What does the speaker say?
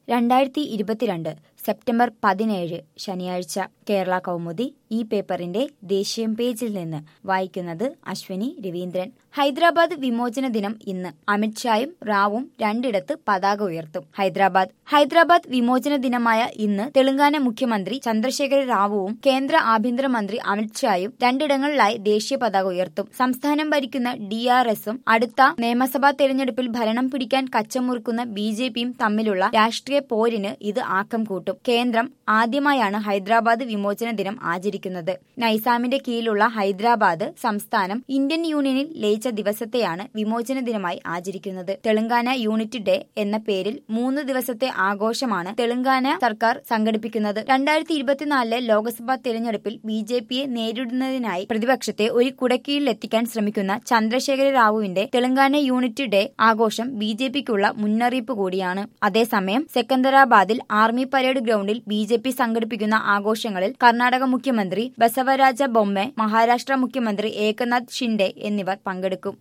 രണ്ടായിരത്തി ഇരുപത്തിരണ്ട് സെപ്റ്റംബർ പതിനേഴ് ശനിയാഴ്ച കേരള കൗമുദി ഈ പേപ്പറിന്റെ ദേശീയം പേജിൽ നിന്ന് വായിക്കുന്നത് അശ്വിനി രവീന്ദ്രൻ ഹൈദരാബാദ് വിമോചന ദിനം ഇന്ന് അമിത്ഷായും റാവും രണ്ടിടത്ത് പതാക ഉയർത്തും ഹൈദരാബാദ് ഹൈദരാബാദ് വിമോചന ദിനമായ ഇന്ന് തെലങ്കാന മുഖ്യമന്ത്രി ചന്ദ്രശേഖര റാവുവും കേന്ദ്ര ആഭ്യന്തരമന്ത്രി അമിത്ഷായും രണ്ടിടങ്ങളിലായി ദേശീയ പതാക ഉയർത്തും സംസ്ഥാനം ഭരിക്കുന്ന ഡി ആർ എസും അടുത്ത നിയമസഭാ തെരഞ്ഞെടുപ്പിൽ ഭരണം പിടിക്കാൻ കച്ചമുറുക്കുന്ന ബി ജെ പിയും തമ്മിലുള്ള രാഷ്ട്രീയ പോരിന് ഇത് ആക്കം കൂട്ടും കേന്ദ്രം ആദ്യമായാണ് ഹൈദരാബാദ് വിമോചന ദിനം ആചരിക്കുന്നത് നൈസാമിന്റെ കീഴിലുള്ള ഹൈദരാബാദ് സംസ്ഥാനം ഇന്ത്യൻ യൂണിയനിൽ ലയിച്ച ദിവസത്തെയാണ് വിമോചന ദിനമായി ആചരിക്കുന്നത് തെലങ്കാന യൂണിറ്റ് ഡേ എന്ന പേരിൽ മൂന്ന് ദിവസത്തെ ആഘോഷമാണ് തെലങ്കാന സർക്കാർ സംഘടിപ്പിക്കുന്നത് രണ്ടായിരത്തി ഇരുപത്തിനാലിലെ ലോക്സഭാ തെരഞ്ഞെടുപ്പിൽ ബി ജെ പിയെ നേരിടുന്നതിനായി പ്രതിപക്ഷത്തെ ഒരു കുടക്കീഴിലെത്തിക്കാൻ ശ്രമിക്കുന്ന ചന്ദ്രശേഖര റാവുവിന്റെ തെലങ്കാന യൂണിറ്റ് ഡേ ആഘോഷം ബി ജെ പിക്കുള്ള മുന്നറിയിപ്പ് കൂടിയാണ് അതേസമയം സെക്കന്ദരാബാദിൽ ആർമി പരേഡ് ഗ്രൌണ്ടിൽ ബി ജെ പി സംഘടിപ്പിക്കുന്ന ആഘോഷങ്ങളിൽ കർണാടക മുഖ്യമന്ത്രി ബസവരാജ ബൊമ്മെ മഹാരാഷ്ട്ര മുഖ്യമന്ത്രി ഏകനാഥ് ഷിൻഡെ എന്നിവർ പങ്കെടുക്കും